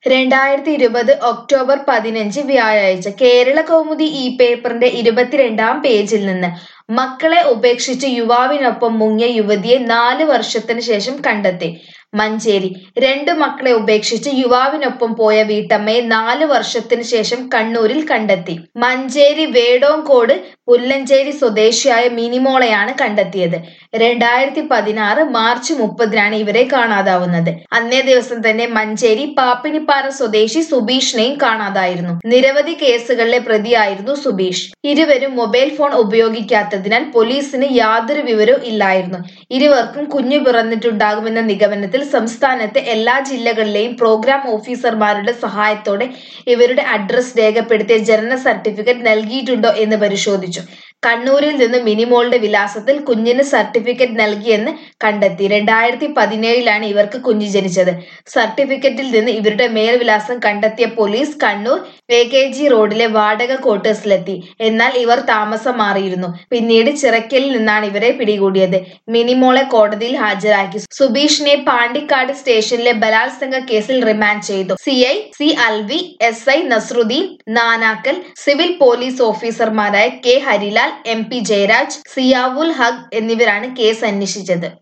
രണ്ടായിരത്തി ഇരുപത് ഒക്ടോബർ പതിനഞ്ച് വ്യാഴാഴ്ച കേരള കൗമുദി ഈ പേപ്പറിന്റെ ഇരുപത്തിരണ്ടാം പേജിൽ നിന്ന് മക്കളെ ഉപേക്ഷിച്ച് യുവാവിനൊപ്പം മുങ്ങിയ യുവതിയെ നാല് വർഷത്തിന് ശേഷം കണ്ടെത്തി മഞ്ചേരി രണ്ട് മക്കളെ ഉപേക്ഷിച്ച് യുവാവിനൊപ്പം പോയ വീട്ടമ്മയെ നാല് വർഷത്തിന് ശേഷം കണ്ണൂരിൽ കണ്ടെത്തി മഞ്ചേരി വേടോങ്കോട് പുല്ലഞ്ചേരി സ്വദേശിയായ മിനിമോളെയാണ് കണ്ടെത്തിയത് രണ്ടായിരത്തി പതിനാറ് മാർച്ച് മുപ്പതിനാണ് ഇവരെ കാണാതാവുന്നത് അന്നേ ദിവസം തന്നെ മഞ്ചേരി പാപ്പിനിപ്പാറ സ്വദേശി സുബീഷിനെയും കാണാതായിരുന്നു നിരവധി കേസുകളിലെ പ്രതിയായിരുന്നു സുബീഷ് ഇരുവരും മൊബൈൽ ഫോൺ ഉപയോഗിക്കാത്തതിനാൽ പോലീസിന് യാതൊരു വിവരവും ഇല്ലായിരുന്നു ഇരുവർക്കും കുഞ്ഞു പിറന്നിട്ടുണ്ടാകുമെന്ന നിഗമനത്തിൽ സംസ്ഥാനത്തെ എല്ലാ ജില്ലകളിലെയും പ്രോഗ്രാം ഓഫീസർമാരുടെ സഹായത്തോടെ ഇവരുടെ അഡ്രസ് രേഖപ്പെടുത്തിയ ജനന സർട്ടിഫിക്കറ്റ് നൽകിയിട്ടുണ്ടോ എന്ന് പരിശോധിച്ചു കണ്ണൂരിൽ നിന്ന് മിനിമോളുടെ വിലാസത്തിൽ കുഞ്ഞിന് സർട്ടിഫിക്കറ്റ് നൽകിയെന്ന് കണ്ടെത്തി രണ്ടായിരത്തി പതിനേഴിലാണ് ഇവർക്ക് കുഞ്ഞ് ജനിച്ചത് സർട്ടിഫിക്കറ്റിൽ നിന്ന് ഇവരുടെ മേൽവിലാസം കണ്ടെത്തിയ police Kannur A K G റോഡിലെ വാടക ക്വാർട്ടേഴ്സിലെത്തി എന്നാൽ ഇവർ താമസം മാറിയിരുന്നു പിന്നീട് ചിറക്കലിൽ നിന്നാണ് ഇവരെ പിടികൂടിയത് മിനിമോളെ കോടതിയിൽ ഹാജരാക്കി സുബീഷിനെ പാണ്ടിക്കാട് സ്റ്റേഷനിലെ ബലാത്സംഗ കേസിൽ റിമാൻഡ് ചെയ്തു C I C Alvi S I Nasruddin Nanakkal civil police ഓഫീസർമാരായ K Harilal M P Jayaraj Ziyaul Haq എന്നിവരാണ് കേസ് അന്വേഷിച്ചത്